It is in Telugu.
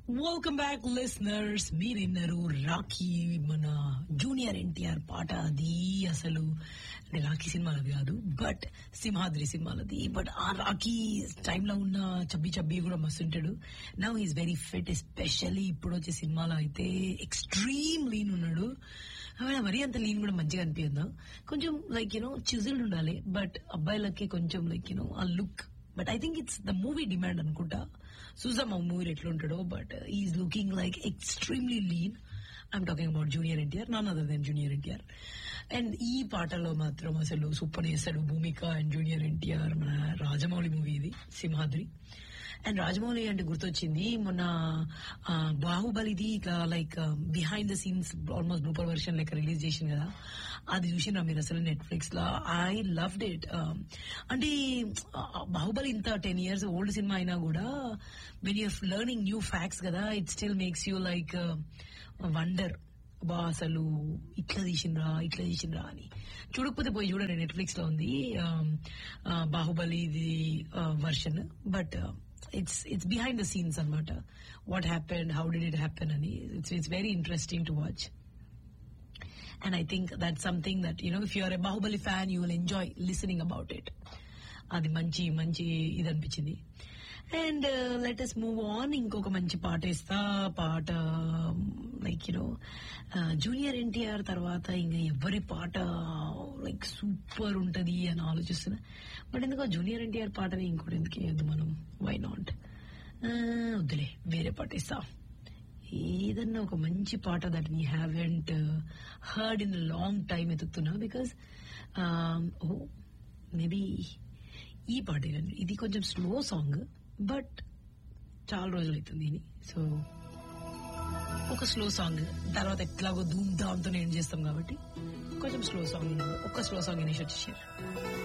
వెల్కమ్ బ్యాక్ లిసనర్స్ మీరు విన్నారు రాఖీ మన జూనియర్ ఎన్టీఆర్ పాట అది అసలు అంటే రాఖీ సినిమాలది కాదు బట్ సింహాద్రి సినిమాలది బట్ ఆ రాఖీ టైంలో ఉన్న చబ్బి చబ్బి కూడా మస్తు ఉంటాడు now is very fit especially ఇప్పుడు వచ్చే సినిమాలో అయితే ఎక్స్ట్రీమ్ లీన్ ఉన్నాడు ఆవిడ మరీ అంత లీన్ కూడా మంచిగా అనిపించదు కొంచెం లైక్ యూనో చిజిల్డ్ ఉండాలి బట్ అబ్బాయిలకి కొంచెం లైక్ యూనో ఆ look but I think it's the movie demand అనుకుంటా చూసాం ఆ మూవీ ఎట్లా ఉంటాడో but is looking like extremely lean I'm talking about junior NTR none other than junior NTR and ఈ పాటలో మాత్రం అసలు సూపర్ చేస్తాడు భూమిక అండ్ జూనియర్ ఎన్టీఆర్ మన రాజమౌళి మూవీ ఇది సింహాద్రి అండ్ రాజమౌళి అంటే గుర్తొచ్చింది మొన్న ఆ, బాహుబలిది ఇట్లా like behind the scenes almost blooper version లెక్క రిలీజ్ చేసింది కదా అది చూసినా మీరు అసలు నెట్ఫ్లిక్స్ లో ఐ లవ్డ్ ఇట్ అంటే ఆ, బాహుబలి ఇంత టెన్ ఇయర్స్ ఓల్డ్ సినిమా అయినా కూడా when you're learning new facts కదా it still makes you like wonder బా అసలు ఇట్లా తీసిండ్రా ఇట్లా తీసిండ్రా అని చూడకపోతే పోయి చూడండి నెట్ఫ్లిక్స్ లో ఉంది um, uh, బాహుబలి ఇది version but it's it's behind the scenes అనమాట what happen how did it happen అని it's it's very interesting to watch and I think that something that you know if you're a Baahubali fan you will enjoy listening about it అది మంచి మంచి ఇది అనిపించింది and let us move on ఇంకొక మంచి పాట ఇస్తా పాట లైక్ యూనో జూనియర్ ఎన్టీఆర్ తర్వాత ఇంకా ఎవరి పాట లైక్ సూపర్ ఉంటది అని ఆలోచిస్తున్నా బట్ ఎందుకో జూనియర్ ఎన్టీఆర్ పాటని ఇంకోటి ఎందుకు వేయద్దు మనం వై నాట్ వద్దులే వేరే పాట ఇస్తా ఏదన్నా ఒక మంచి పాట that we haven't heard in long time ఎతుకుతున్నా బికాస్ ఓ మేబీ ఈ పాట వినండి. ఇది కొంచెం స్లో సాంగ్ బట్ చాలా రోజులు అవుతుంది ఇది సో ఒక స్లో సాంగ్ తర్వాత ఎట్లాగో ధూమ్ ధామ్తో ఏం చేస్తాం కాబట్టి కొంచెం స్లో సాంగ్ ఒక స్లో సాంగ్ వినేసి వచ్చేసారు